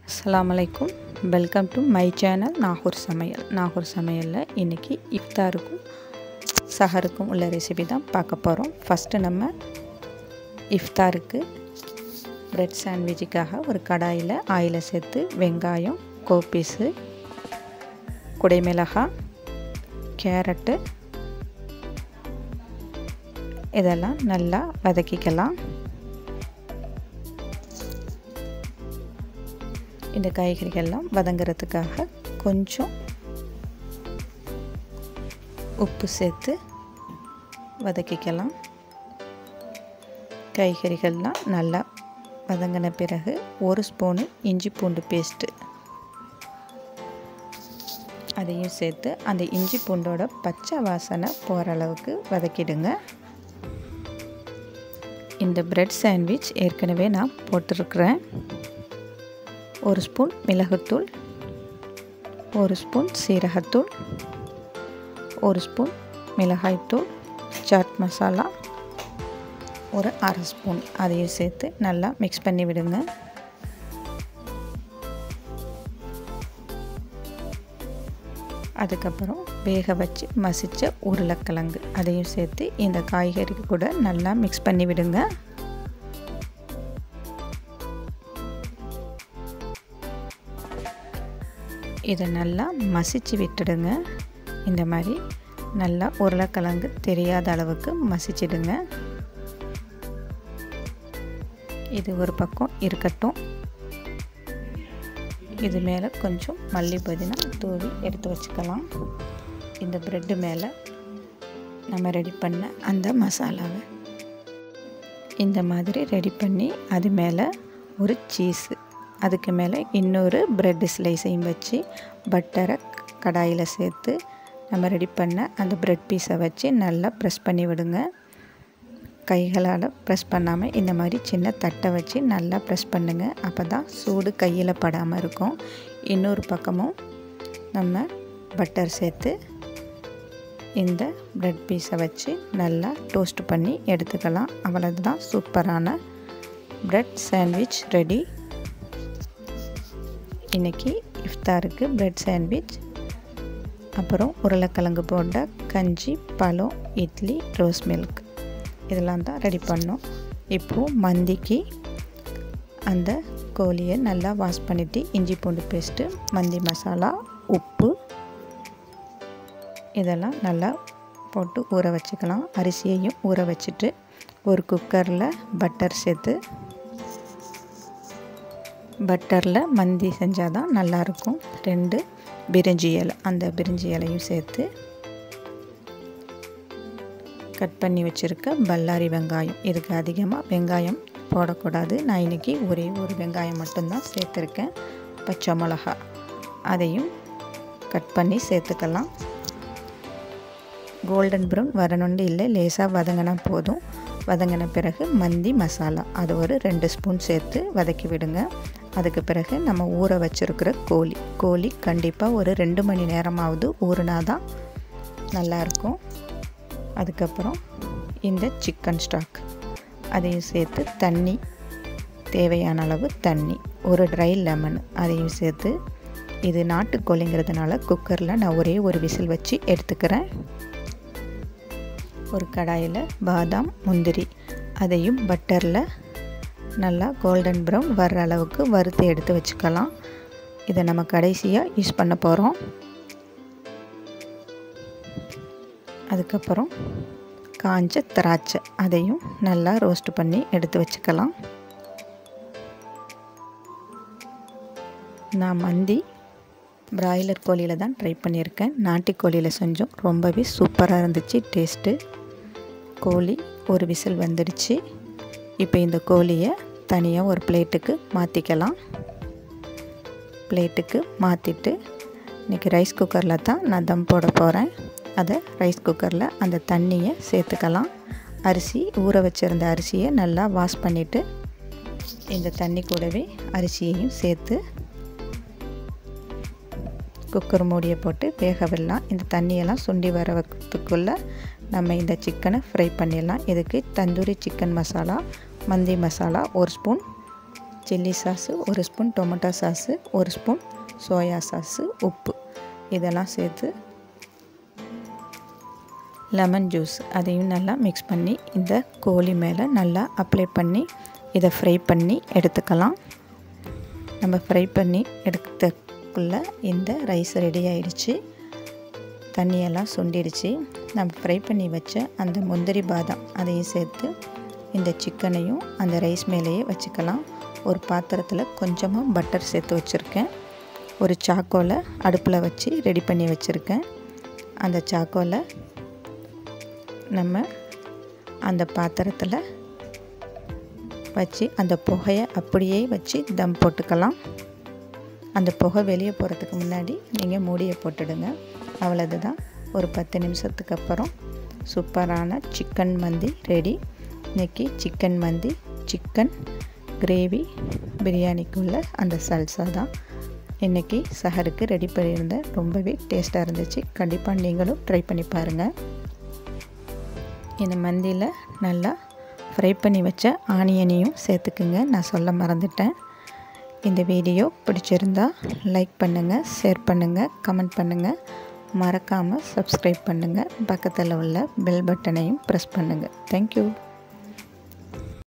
அஸ்ஸலாமு அலைக்கும் welcome to my channel Nagore Samayal Nagore சமையலில் இன்றைக்கி இஃப்தாருக்கும் சஹருக்கும் உள்ள ரெசிபி தான் பார்க்க போகிறோம் ஃபஸ்ட்டு நம்ம இஃப்தாருக்கு பிரெட் சாண்ட்விச்சுக்காக ஒரு கடாயில் ஆயிலை சேர்த்து வெங்காயம் கோப்பீஸு குடைமிளகாய் கேரட்டு இதெல்லாம் நல்லா வதக்கிக்கலாம் இந்த காய்கறிகள்லாம் வதங்கிறதுக்காக கொஞ்சம் உப்பு சேர்த்து வதக்கிக்கலாம் காய்கறிகள்லாம் நல்லா வதங்கின பிறகு ஒரு ஸ்பூனு இஞ்சி பூண்டு பேஸ்ட்டு அதையும் சேர்த்து அந்த இஞ்சி பூண்டோட பச்சை வாசனை போகிற அளவுக்கு வதக்கிடுங்க இந்த பிரெட் சாண்ட்விச் ஏற்கனவே நான் போட்டிருக்கிறேன் ஒரு ஸ்பூன் மிளகுத்தூள் ஒரு ஸ்பூன் சீரகத்தூள் ஒரு ஸ்பூன் மிளகாய்த்தூள் சாட் மசாலா ஒரு அரை ஸ்பூன் அதையும் சேர்த்து நல்லா மிக்ஸ் பண்ணி விடுங்க அதுக்கப்புறம் வேக வச்சு மசித்த உருளைக்கிழங்கு அதையும் சேர்த்து இந்த காய்கறி கூட நல்லா மிக்ஸ் பண்ணி விடுங்க இதை நல்லா மசிச்சு விட்டுடுங்க இந்த மாதிரி நல்லா உருளைக்கிழங்கு தெரியாத அளவுக்கு மசிச்சிடுங்க இது ஒரு பக்கம் இருக்கட்டும் இது மேலே கொஞ்சம் மல்லி புதினா தூவி எடுத்து வச்சுக்கலாம் இந்த ப்ரெட்டு மேலே நம்ம ரெடி பண்ண அந்த மசாலாவை இந்த மாதிரி ரெடி பண்ணி அது மேலே ஒரு சீஸு அதுக்கு மேலே இன்னொரு ப்ரெட் ஸ்லைஸையும் வச்சு பட்டரை கடாயில் சேர்த்து நம்ம ரெடி பண்ண அந்த ப்ரெட் பீஸை வச்சு நல்லா ப்ரெஸ் பண்ணி விடுங்க கைகளால் ப்ரெஸ் பண்ணாமல் இந்த மாதிரி சின்ன தட்டை வச்சு நல்லா ப்ரெஸ் பண்ணுங்கள் அப்போ தான் சூடு கையில் படாமல் இருக்கும் இன்னொரு பக்கமும் நம்ம பட்டர் சேர்த்து இந்த ப்ரெட் பீஸை வச்சு நல்லா டோஸ்ட் பண்ணி எடுத்துக்கலாம் அவ்வளோதான் சூப்பரான ப்ரெட் சாண்ட்விச் ரெடி இன்றைக்கி இஃப்தாருக்கு ப்ரெட் சாண்ட்விச் அப்புறம் உருளைக்கிழங்கு போட்ட கஞ்சி பழம் இட்லி ரோஸ் மில்க் இதெல்லாம் தான் ரெடி பண்ணோம் இப்போது மந்திக்கு அந்த கோழியை நல்லா வாஷ் பண்ணிவிட்டு இஞ்சி பூண்டு பேஸ்ட்டு மந்தி மசாலா உப்பு இதெல்லாம் நல்லா போட்டு ஊற வச்சுக்கலாம் அரிசியையும் ஊற வச்சுட்டு ஒரு குக்கரில் பட்டர் சேர்த்து பட்டரில் மந்தி செஞ்சால் தான் நல்லாயிருக்கும் ரெண்டு பிரிஞ்சி இலை அந்த பிரிஞ்சி இலையும் சேர்த்து கட் பண்ணி வச்சுருக்க பல்லாரி வெங்காயம் இதுக்கு அதிகமாக வெங்காயம் போடக்கூடாது நான் இன்றைக்கி ஒரே ஒரு வெங்காயம் மட்டும்தான் சேர்த்துருக்கேன் பச்சை மிளகா அதையும் கட் பண்ணி சேர்த்துக்கலாம் கோல்டன் ப்ரௌன் வரணுன்னு இல்லை லேசாக வதங்கினா போதும் வதங்கின பிறகு மந்தி மசாலா அது ஒரு ரெண்டு ஸ்பூன் சேர்த்து வதக்கி விடுங்க அதுக்கு பிறகு நம்ம ஊற வச்சுருக்கிற கோழி கோழி கண்டிப்பாக ஒரு ரெண்டு மணி நேரமாவது ஊறினா தான் நல்லாயிருக்கும் அதுக்கப்புறம் இந்த சிக்கன் ஸ்டாக் அதையும் சேர்த்து தண்ணி தேவையான அளவு தண்ணி ஒரு ட்ரை லெமன் அதையும் சேர்த்து இது நாட்டுக்கோழிங்கிறதுனால குக்கரில் நான் ஒரே ஒரு விசில் வச்சு எடுத்துக்கிறேன் ஒரு கடாயில் பாதாம் முந்திரி அதையும் பட்டரில் நல்லா கோல்டன் ப்ரௌன் வர்ற அளவுக்கு வறுத்து எடுத்து வச்சுக்கலாம் இதை நம்ம கடைசியாக யூஸ் பண்ண போகிறோம் அதுக்கப்புறம் காஞ்ச திராட்சை அதையும் நல்லா ரோஸ்ட் பண்ணி எடுத்து வச்சுக்கலாம் நான் மந்தி பிராய்லர் கோழியில் தான் ட்ரை பண்ணியிருக்கேன் நாட்டுக்கோழியில் செஞ்சோம் ரொம்பவே சூப்பராக இருந்துச்சு டேஸ்ட்டு கோழி ஒரு விசில் வந்துடுச்சு இப்போ இந்த கோழியை தனியாக ஒரு பிளேட்டுக்கு மாற்றிக்கலாம் பிளேட்டுக்கு மாற்றிட்டு இன்றைக்கி ரைஸ் குக்கரில் தான் நான் தம் போட போகிறேன் அதை ரைஸ் குக்கரில் அந்த தண்ணியை சேர்த்துக்கலாம் அரிசி ஊற வச்சுருந்த அரிசியை நல்லா வாஷ் பண்ணிவிட்டு இந்த தண்ணி கூடவே அரிசியையும் சேர்த்து குக்கர் மூடியை போட்டு வேக விடலாம் இந்த தண்ணியெல்லாம் சுண்டி வரத்துக்குள்ளே நம்ம இந்த சிக்கனை ஃப்ரை பண்ணிடலாம் இதுக்கு தந்தூரி சிக்கன் மசாலா மந்தி மசாலா ஒரு ஸ்பூன் சில்லி சாஸு ஒரு ஸ்பூன் டொமேட்டோ சாஸு ஒரு ஸ்பூன் சோயா சாஸு உப்பு இதெல்லாம் சேர்த்து லெமன் ஜூஸ் அதையும் நல்லா மிக்ஸ் பண்ணி இந்த கோழி மேலே நல்லா அப்ளை பண்ணி இதை ஃப்ரை பண்ணி எடுத்துக்கலாம் நம்ம ஃப்ரை பண்ணி எடுக்கிறதுக்குள்ளே இந்த ரைஸ் ரெடி ஆயிடுச்சு தண்ணியெல்லாம் சுண்டிடுச்சு நம்ம ஃப்ரை பண்ணி வச்ச அந்த முந்திரி பாதாம் அதையும் சேர்த்து இந்த சிக்கனையும் அந்த ரைஸ் மேலேயே வச்சுக்கலாம் ஒரு பாத்திரத்தில் கொஞ்சமாக பட்டர் சேர்த்து வச்சுருக்கேன் ஒரு சாக்கோலை அடுப்பில் வச்சு ரெடி பண்ணி வச்சுருக்கேன் அந்த சாக்கோலை நம்ம அந்த பாத்திரத்தில் வச்சு அந்த புகையை அப்படியே வச்சு தம் போட்டுக்கலாம் அந்த புகை வெளியே போகிறதுக்கு முன்னாடி நீங்கள் மூடியை போட்டுடுங்க அவ்வளவு தான் ஒரு பத்து நிமிஷத்துக்கு அப்புறம் சூப்பரான சிக்கன் மந்தி ரெடி இன்றைக்கி சிக்கன் மந்தி சிக்கன் கிரேவி பிரியாணிக்குள்ள அந்த சல்சா தான் இன்றைக்கி சஹருக்கு ரெடி பண்ணியிருந்தேன் ரொம்பவே டேஸ்ட்டாக இருந்துச்சு கண்டிப்பாக நீங்களும் ட்ரை பண்ணி பாருங்கள் இந்த மந்தியில் நல்லா ஃப்ரை பண்ணி வச்ச ஆனியனையும் சேர்த்துக்குங்க நான் சொல்ல மறந்துட்டேன் இந்த வீடியோ பிடிச்சிருந்தா லைக் பண்ணுங்கள் ஷேர் பண்ணுங்கள் கமெண்ட் பண்ணுங்கள் மறக்காமல் சப்ஸ்கிரைப் பண்ணுங்கள் பக்கத்தில் உள்ள பெல் பட்டனையும் ப்ரெஸ் பண்ணுங்கள் தேங்க்யூ